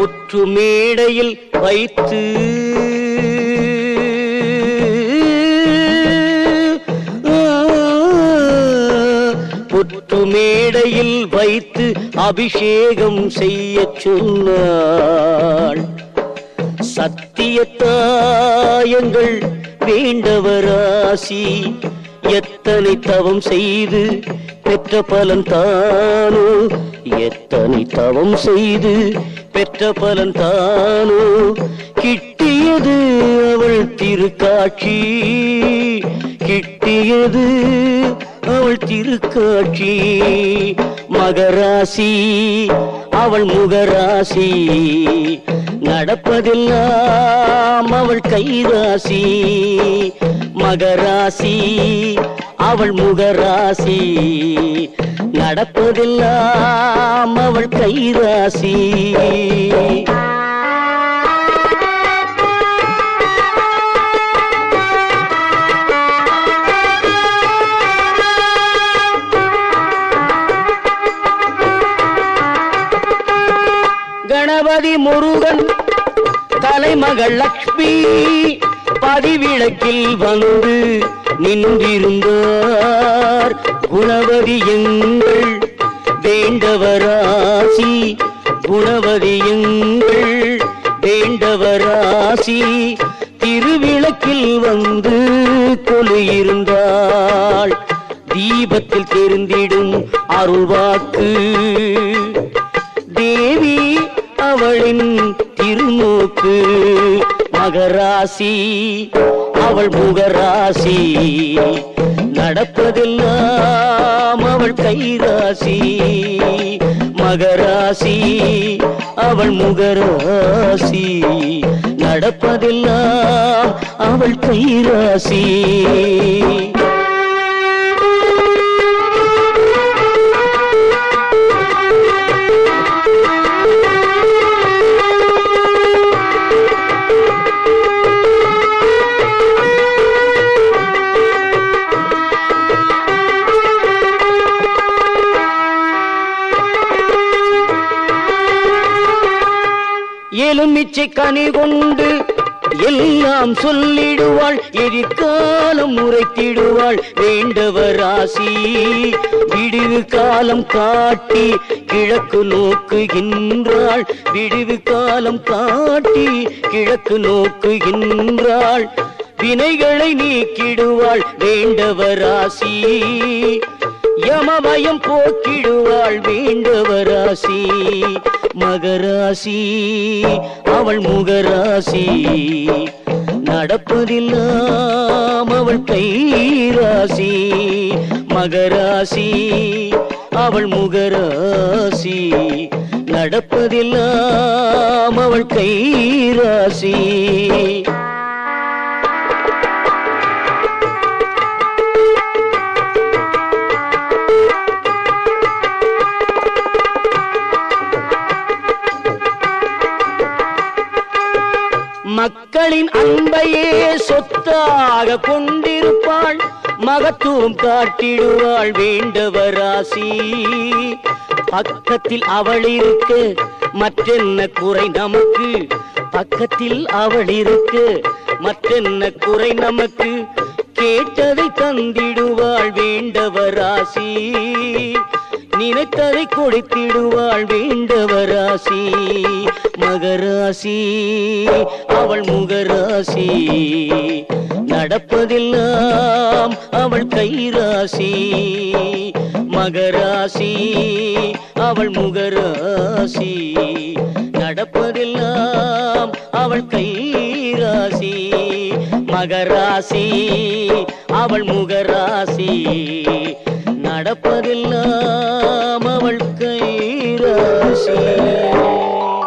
புற்று மேடையில் வைத்து புற்று மேடையில் வைத்து அபிஷேகம் செய்ய சொன்னாள் சத்தியத்தாயங்கள் வேண்டவராசி எத்தனை தவம் செய்து பெற்ற பலன் தானோ எத்தனை தவம் செய்து பெற்ற பலன் தானோ கிட்டியது அவள் திருக்காட்சி கிட்டியது அவள் திருக்காட்சி மகராசி அவள் முகராசி நடப்பதெல்லாம் அவள் கைராசி மகராசி அவள் முகராசி நடப்பதெல்லாம் அவள் கைராசி கணபதி முருகன் தலைமகள் லக்ஷ்மி பதிவிளக்கில் வந்து நின்றிருந்தார் குணவதி எங்கள் வேண்டவராசி குணவதி எங்கள் வேண்டவராசி திருவிளக்கில் வந்து கொலையிருந்தாள் தீபத்தில் தெரிந்திடும் அருள்வாக்கு தேவி அவளின் திருநோக்கு மகராசி அவள் முகராசி நடப்பதெல்லாம் அவள் கைராசி மகராசி அவள் முகராசி நடப்பதெல்லாம் அவள் கைராசி எலுமிச்சை கனி கொண்டு எல்லாம் சொல்லிடுவாள் எதிர்காலம் உரைத்திடுவாள் வேண்டவராசி விடுவு காலம் காட்டி கிழக்கு நோக்குகின்றாள் விடுவு காலம் காட்டி கிழக்கு நோக்குகின்றாள் வினைகளை நீக்கிடுவாள் வேண்டவராசி யமபயம் போக்கிடுவாள் வேண்டவராசி மகராசி அவள் முகராசி நடப்பதெல்லாம் அவள் கைராசி மகராசி அவள் முகராசி நடப்பதெல்லாம் அவள் கைராசி மக்களின் அன்பையே சொத்தாக கொண்டிருப்பாள் மகத்துவம் காட்டிடுவாள் வேண்டவராசி பக்கத்தில் அவள் இருக்க மற்றென்ன குறை நமக்கு பக்கத்தில் அவள் இருக்க மற்றென்ன குறை நமக்கு கேட்டதை தந்திடுவாள் வேண்டவராசி நினைத்ததை கொடுத்திடுவாள் வேண்டவராசி மகராசி அவள் முகராசி நடப்பதெல்லாம் அவள் கைராசி மகராசி அவள் முகராசி நடப்பதெல்லாம் அவள் கைராசி மகராசி அவள் முகராசி நடப்பதெல்லாம் அவள் கைராசி